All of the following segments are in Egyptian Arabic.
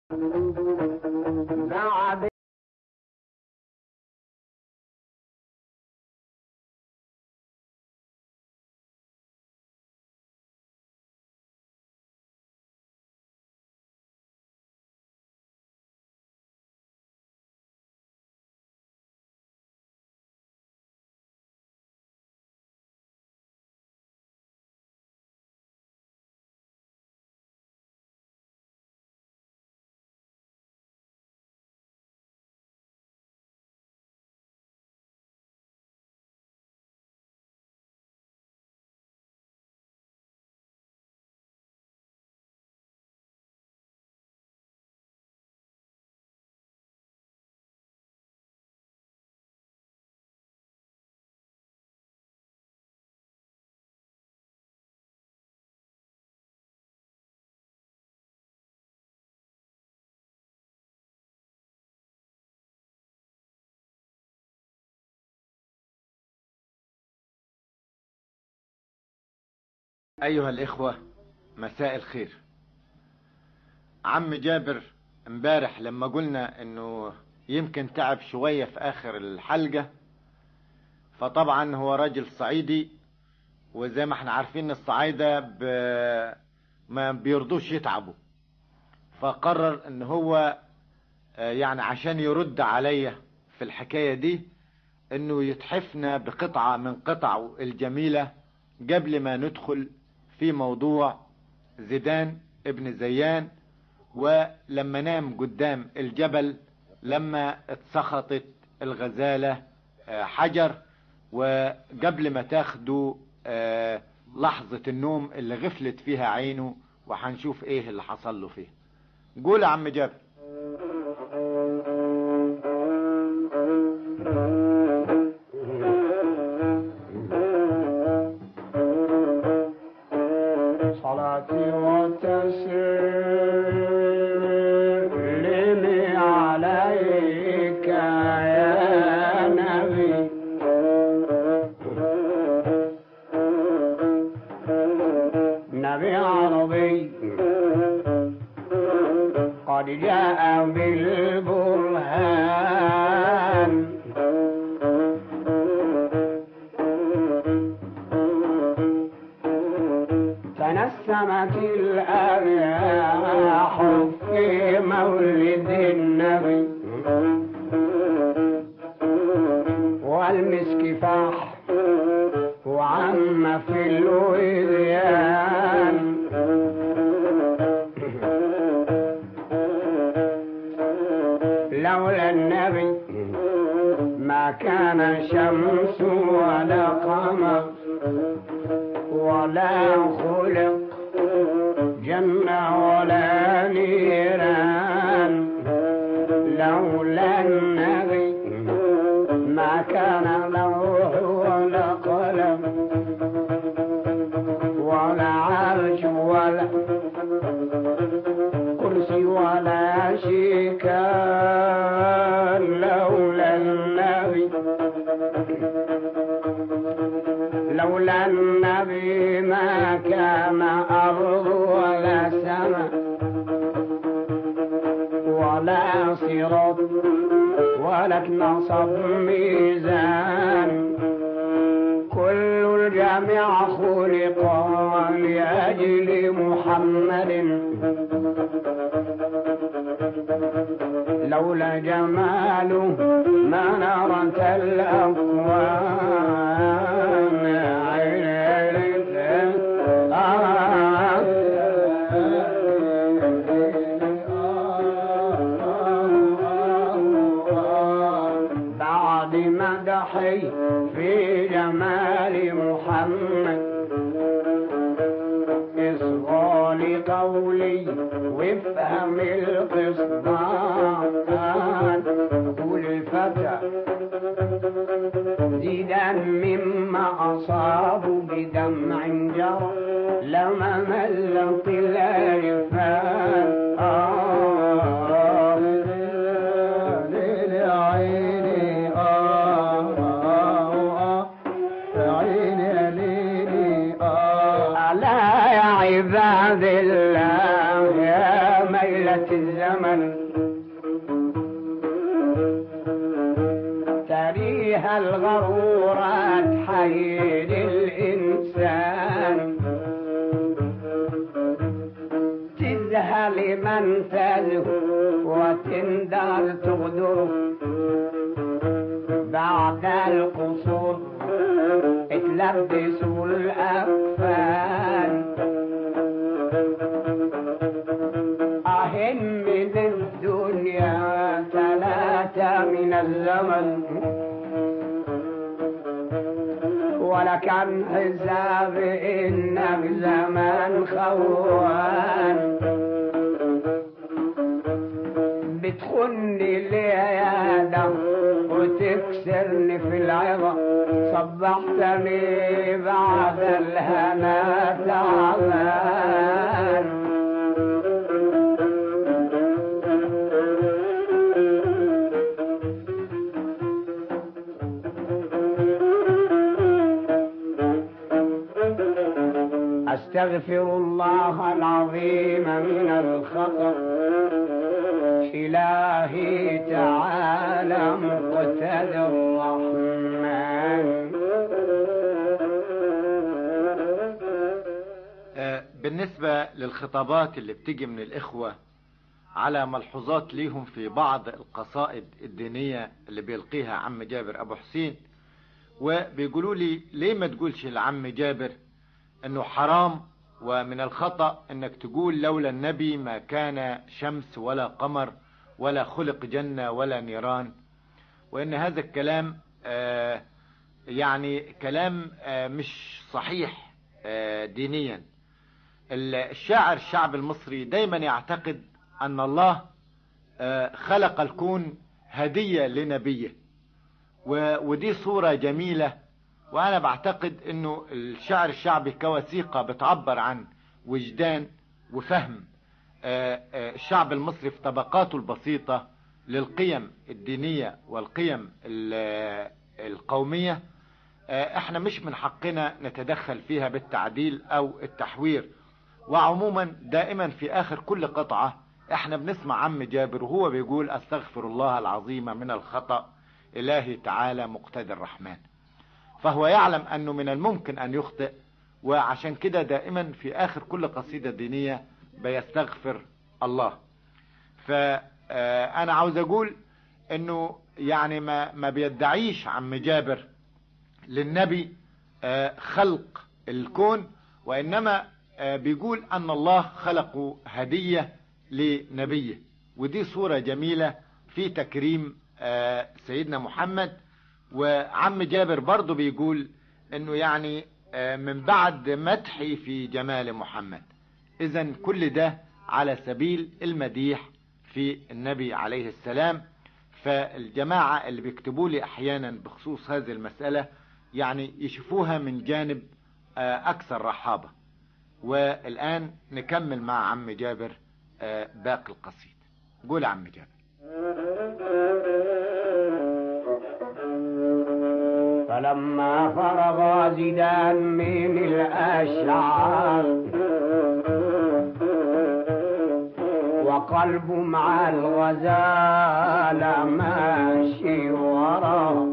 بعد أيها الإخوة مساء الخير عم جابر امبارح لما قلنا انه يمكن تعب شوية في آخر الحلقة فطبعا هو راجل صعيدي وزي ما احنا عارفين الصعايدة ب... ما بيرضوش يتعبوا فقرر ان هو آه، يعني عشان يرد عليا في الحكاية دي انه يتحفنا بقطعة من قطعه الجميلة قبل ما ندخل في موضوع زيدان ابن زيان ولما نام قدام الجبل لما اتسخطت الغزالة آه، حجر وقبل ما تاخدوا آه، لحظة النوم اللي غفلت فيها عينه وهنشوف ايه اللي حصل له فيه قول يا عم جابر صلاتي وتسليمي عليك يا نبي نبي عربي قد جاء بالبرهان تنسمت الأرياح في مولد النبي والمسك فاح وعم في الوديان لولا النبي ما كان شمس ولا قمر ولا خلق جنة ولا نيران لولا النبي ما كان لوح ولا قلم ولا عرش ولا كرسي ولا شيء كان لولا النبي لولا النبي ما كان أرض ولا سماء ولا صراط ولا نصب ميزان كل الجميع خلق لأجل محمد لولا جماله ما نرت الأكوان عين بعد مدحي في جمال محمد اصغى لقولي وافهم القصدان قول الفتى زيدا مما أصابوا بدمع جرى لما ملت الألفان آه ليل عيني آه آه آه عيني ليلي آه ألا يا عباد الله يا ميلة الزمن تريها الغرورة تحيل الإنسان تذهل من تزهو وتندر تغدر بعد القصور اتلبسوا الأكفان أهن من الدنيا ثلاثة من الزمن ولكن حساب إنك زمان خوان بتخني ليادة وتكسرني في العظة صبحتني بعد الهنا تعبان أستغفر الله العظيم من الخطأ إلهي تعالى مقتدى الرحمن آه، بالنسبة للخطابات اللي بتيجي من الإخوة على ملحوظات ليهم في بعض القصائد الدينية اللي بيلقيها عم جابر أبو حسين وبيقولوا لي ليه ما تقولش لعم جابر انه حرام ومن الخطأ انك تقول لولا النبي ما كان شمس ولا قمر ولا خلق جنة ولا نيران وان هذا الكلام آه يعني كلام آه مش صحيح آه دينيا الشاعر الشعب المصري دايما يعتقد ان الله خلق الكون هدية لنبيه ودي صورة جميلة وانا بعتقد انه الشعر الشعبي كوثيقة بتعبر عن وجدان وفهم الشعب المصري في طبقاته البسيطة للقيم الدينية والقيم القومية احنا مش من حقنا نتدخل فيها بالتعديل او التحوير وعموما دائما في اخر كل قطعة احنا بنسمع عم جابر وهو بيقول استغفر الله العظيم من الخطأ الهي تعالى مقتدى الرحمن فهو يعلم انه من الممكن ان يخطئ وعشان كده دائما في اخر كل قصيدة دينية بيستغفر الله فانا عاوز اقول انه يعني ما, ما بيدعيش عم جابر للنبي خلق الكون وانما بيقول ان الله خلقه هدية لنبيه ودي صورة جميلة في تكريم سيدنا محمد وعم جابر برضه بيقول انه يعني من بعد مدحي في جمال محمد اذا كل ده على سبيل المديح في النبي عليه السلام فالجماعة اللي بيكتبوا لي احيانا بخصوص هذه المسألة يعني يشوفوها من جانب اكثر رحابة والان نكمل مع عم جابر باقي القصيد قول عم جابر فلما فرغ زيدان من الأشعار وقلبه مع الغزالة ماشي وراه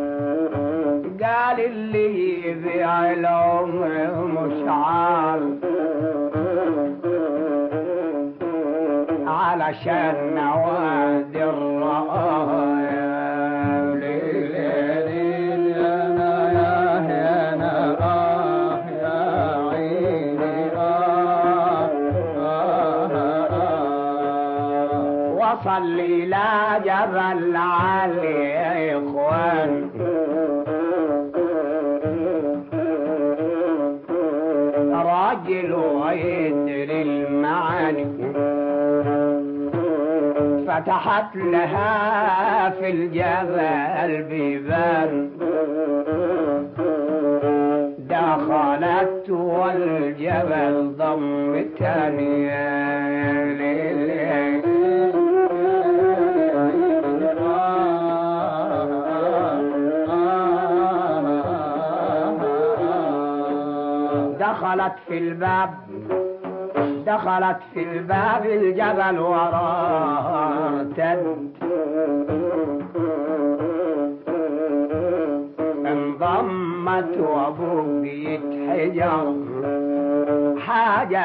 قال اللي يبيع العمر مشعار علشان نوادي الرأي وصل إلى جبل علي يا إخوان راجل ويدري المعاني فتحت لها في الجبل بيبان دخلت والجبل ضمتني يا ليل دخلت في الباب دخلت في الباب الجبل وراه ارتد انضمت وبقيت حجر حاجة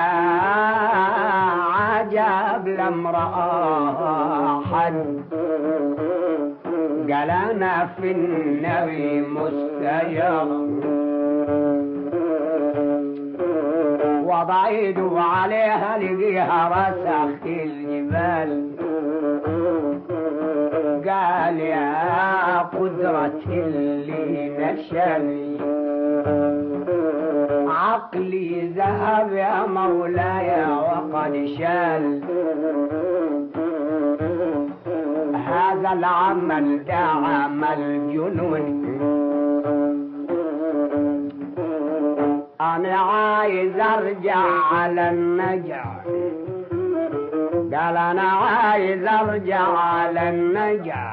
عجب لامرأة حد قال أنا في النبي مستجر وضع ايده عليها لقيها رسخ الجبال قال يا قدرة اللي نشلي عقلي ذهب يا مولاي وقد شال هذا العمل ده عمل جنون انا عايز ارجع على النجع قال انا عايز ارجع على النجع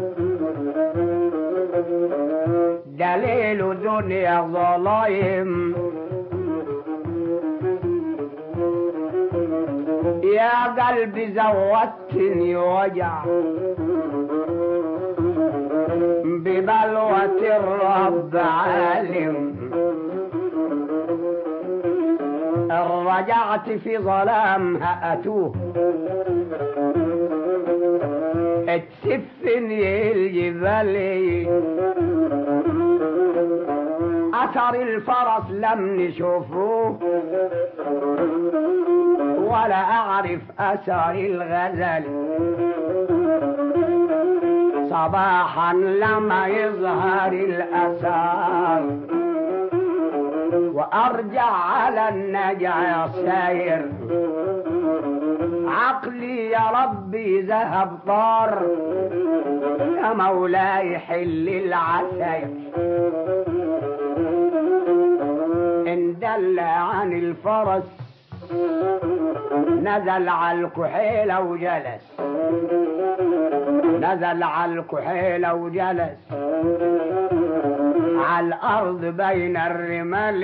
دليل دنيا ظلايم يا قلبي زودتني وجع ببلوة الرب عالم إن رجعت في ظلامها أتوه تسفني الجبال أثر الفرس لم نشوفوه ولا أعرف أثر الغزل صباحا لما يظهر الأثار وارجع على النجع ساير عقلي يا ربي ذهب طار يا مولاي حل العساير ان دل عن الفرس نزل على الكحيلة وجلس نزل على الكحيلة وجلس على الأرض بين الرمال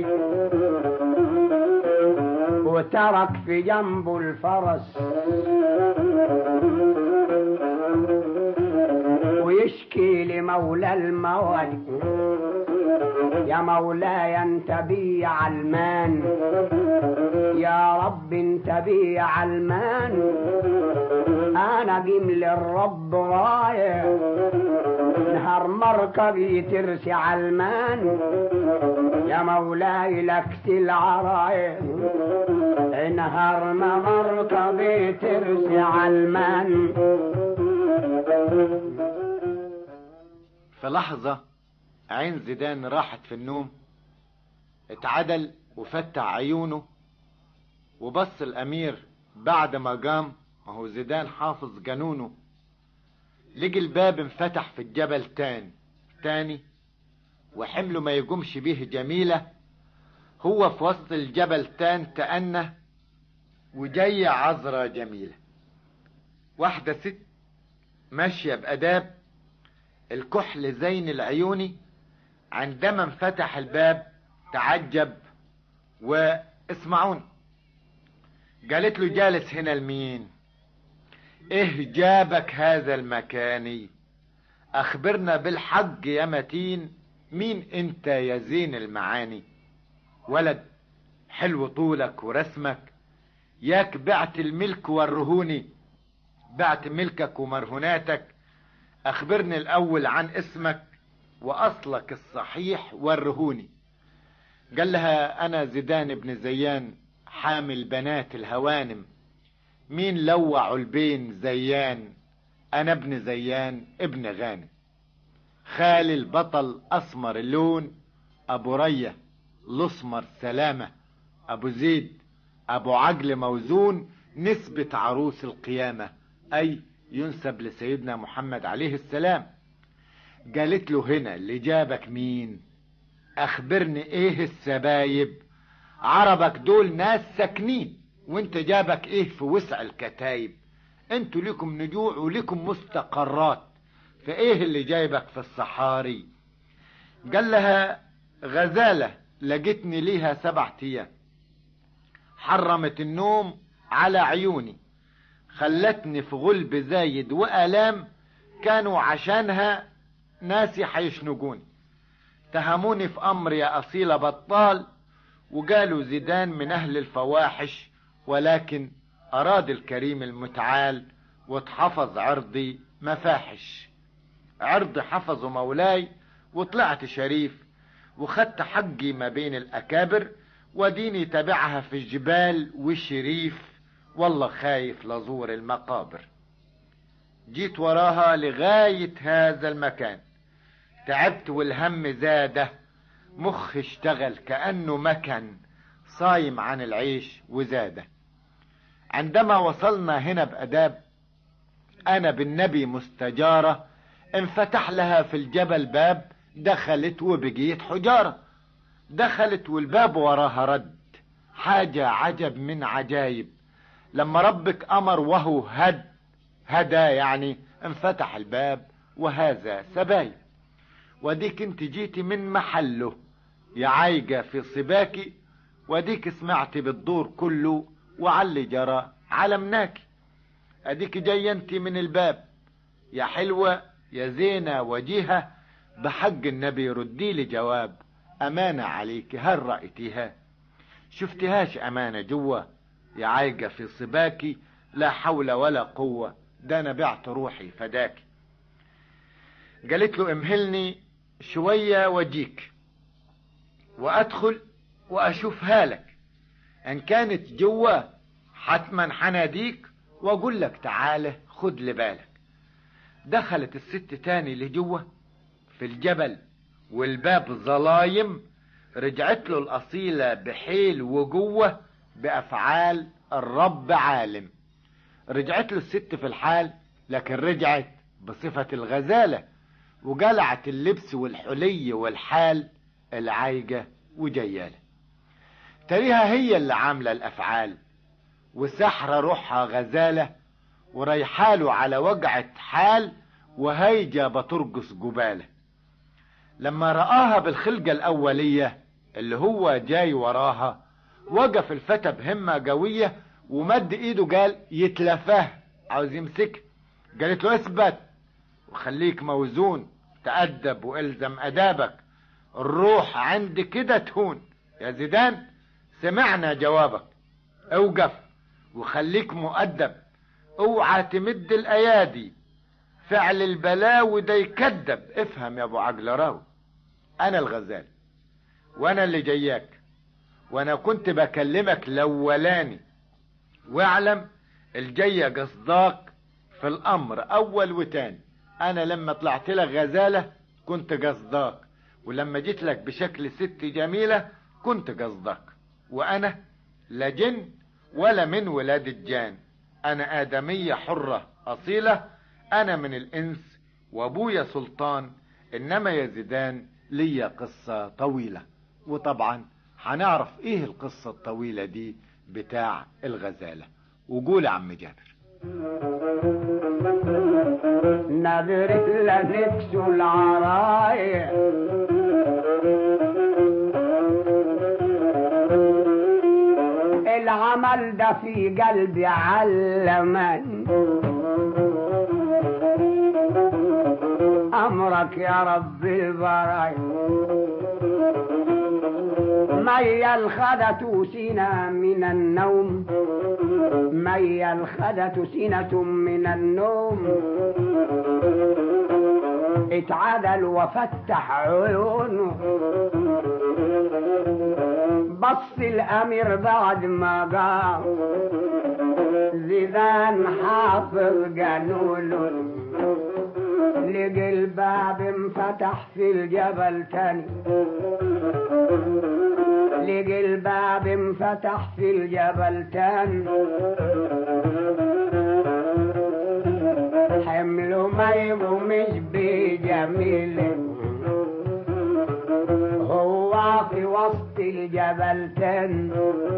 وترك في جنبه الفرس ويشكي لمولى الموالي يا مولاي انت بي علمان يا رب انت بي علمان انا قيم للرب رايح نهار مركبي ترسي علمان يا مولاي لك العرايح نهار ما مركبي ترسي علمان في لحظة عين زيدان راحت في النوم اتعدل وفتح عيونه وبص الأمير بعد ما قام ما هو زيدان حافظ جنونه لقي الباب انفتح في الجبل تاني تاني وحمله ما يقومش بيه جميلة هو في وسط الجبل تان تأنى وجاية عذرة جميلة واحدة ست ماشية بأداب الكحل زين العيوني عندما انفتح الباب تعجب واسمعون قالت له جالس هنا لمين ايه جابك هذا المكاني اخبرنا بالحق يا متين مين انت يا زين المعاني ولد حلو طولك ورسمك ياك بعت الملك والرهوني بعت ملكك ومرهوناتك اخبرني الاول عن اسمك واصلك الصحيح والرهوني قال لها انا زيدان بن زيان حامل بنات الهوانم مين لوعوا البين زيان انا ابن زيان ابن غانم خالي البطل اسمر اللون ابو رية الاسمر سلامة ابو زيد ابو عجل موزون نسبة عروس القيامة اي ينسب لسيدنا محمد عليه السلام قالت له هنا اللي جابك مين اخبرني ايه السبايب عربك دول ناس ساكنين وانت جابك ايه في وسع الكتايب انتوا لكم نجوع ولكم مستقرات فايه اللي جايبك في الصحاري قال لها غزالة لقيتني ليها سبع ايام حرمت النوم على عيوني خلتني في غلب زايد وآلام كانوا عشانها ناسي حيشنقوني تهموني في أمر يا أصيلة بطال وقالوا زيدان من أهل الفواحش ولكن أراد الكريم المتعال واتحفظ عرضي مفاحش عرضي حفظه مولاي وطلعت شريف وخدت حقي ما بين الأكابر وديني تبعها في الجبال والشريف والله خايف لزور المقابر جيت وراها لغاية هذا المكان تعبت والهم زاده مخ اشتغل كأنه مكن صايم عن العيش وزاده عندما وصلنا هنا بأداب أنا بالنبي مستجارة انفتح لها في الجبل باب دخلت وبقيت حجارة دخلت والباب وراها رد حاجة عجب من عجايب لما ربك أمر وهو هد هدى يعني انفتح الباب وهذا سبايب وديك انت جيتي من محله يا عايقة في صباكي وديك سمعتي بالدور كله وعلي جرى علمناكي اديك جاية انت من الباب يا حلوة يا زينة وجيهة بحق النبي ردي لي جواب امانة عليك هل رأيتيها شفتهاش امانة جوا يا عايقة في صباكي لا حول ولا قوة ده انا بعت روحي فداكي قالت له امهلني شوية وجيك وادخل واشوفها لك ان كانت جوا حتما حناديك واقول لك تعالى خد لبالك دخلت الست تاني لجوا في الجبل والباب ظلايم رجعت له الأصيلة بحيل وجوه بأفعال الرب عالم رجعت له الست في الحال لكن رجعت بصفة الغزالة وجلعت اللبس والحلي والحال العايجة وجيالة تريها هي اللي عاملة الأفعال وسحرة روحها غزالة وريحاله على وجعة حال وهيجة بترقص جبالة لما رآها بالخلقة الأولية اللي هو جاي وراها وقف الفتى بهمة قوية ومد ايده قال يتلفاه عاوز يمسك قالت له اثبت وخليك موزون تأدب والزم ادابك الروح عند كده تهون يا زيدان سمعنا جوابك اوقف وخليك مؤدب اوعى تمد الايادي فعل البلاوي ده يكذب افهم يا ابو عجلراوي انا الغزال وانا اللي جاياك وانا كنت بكلمك الاولاني واعلم الجاية قصداك في الامر اول وتاني انا لما طلعت لك غزالة كنت قصداك ولما جيت لك بشكل ست جميلة كنت قصدك وانا لا جن ولا من ولاد الجان انا ادمية حرة اصيلة انا من الانس وابويا سلطان انما يا زيدان ليا قصة طويلة وطبعا هنعرف ايه القصة الطويلة دي بتاع الغزالة وقول يا عم جابر نذر لنكس العرايا العمل ده في قلبي علمن امرك يا رب البرايا مي الخدة سنة من النوم مي الخدة سنة من النوم اتعدل وفتح عيونه بص الامير بعد ما قام زيدان حافظ قانونه لقى الباب انفتح في الجبل تاني لقى الباب انفتح في الجبل تاني حمله ما يقومش بجميل هو في وسط الجبل تاني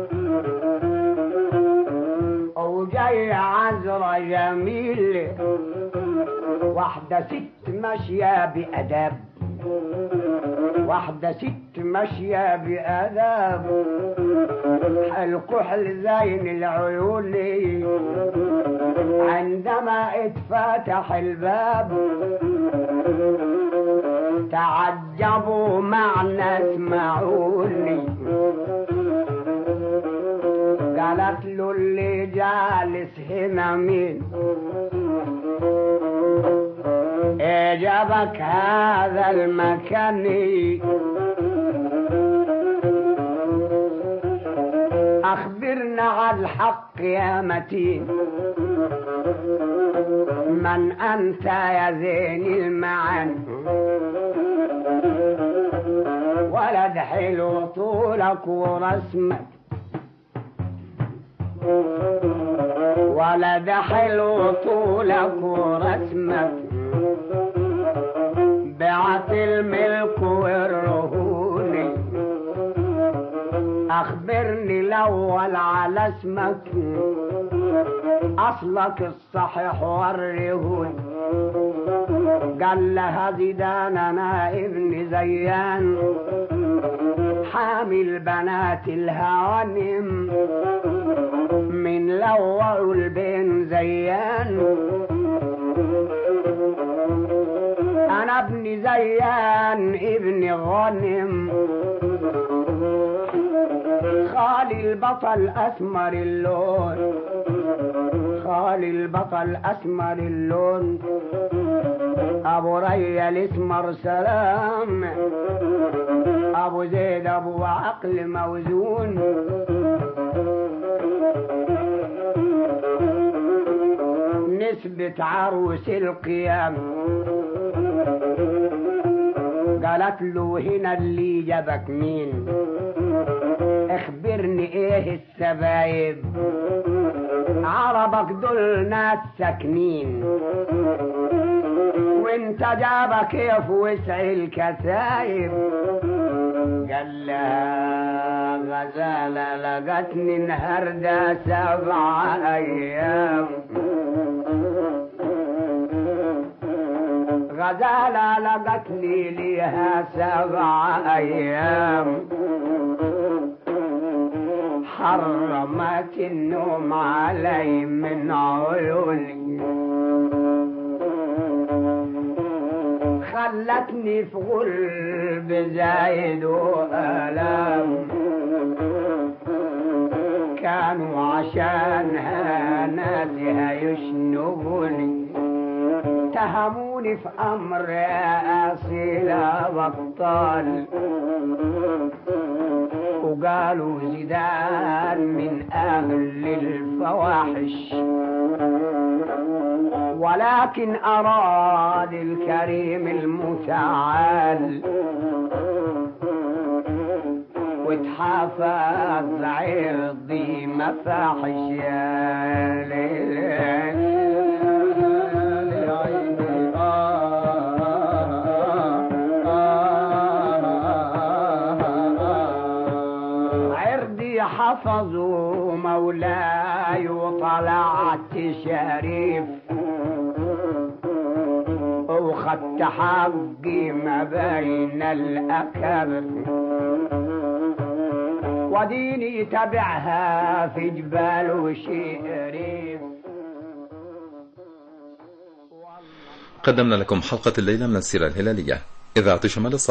وجاي عذرة جميل واحدة ست ماشية بأداب واحدة ست ماشية بأدب الكحل زين العيون عندما اتفتح الباب تعجبوا معنا اسمعوني قالت له اللي جالس هنا مين اجابك هذا المكان اخبرنا عن الحق يا متين من انت يا زين المعن ولد حلو طولك ورسمك ولد حلو طولك ورسمك بعت الملك والرهون اخبرني الاول على اسمك اصلك الصحيح والرهون قال لها زيدان انا ابن زيان حامل بنات الهوانم من لوع البين زيان انا ابن زيان ابن غنم خالي البطل اسمر اللون خالي البطل اسمر اللون ابو ريا الاسمر سلام ابو زيد ابو عقل موزون نسبة عروس القيام قالت له هنا اللي جابك مين اخبرني ايه السبايب عربك دول ناس ساكنين وانت جابك كيف وسع الكتايب قال لها غزالة لقتني النهاردة سبع أيام غزالة لقتني ليها سبع أيام حرمت النوم علي من عيوني خلتني في غلب زايد وآلام كانوا عشانها ناسها يشنقوني اتهموني في امر اصيل بطال وقالوا زيدان من اهل الفواحش ولكن اراد الكريم المتعال وتحافظ عرضي مفاحش يا ليل عرضي حفظوا مولاي وطلعت شريف وخدت حقي ما بين الأكابر وديني تبعها في جبال وشريف قدمنا لكم حلقة الليلة من السيرة الهلالية إذاعة شمال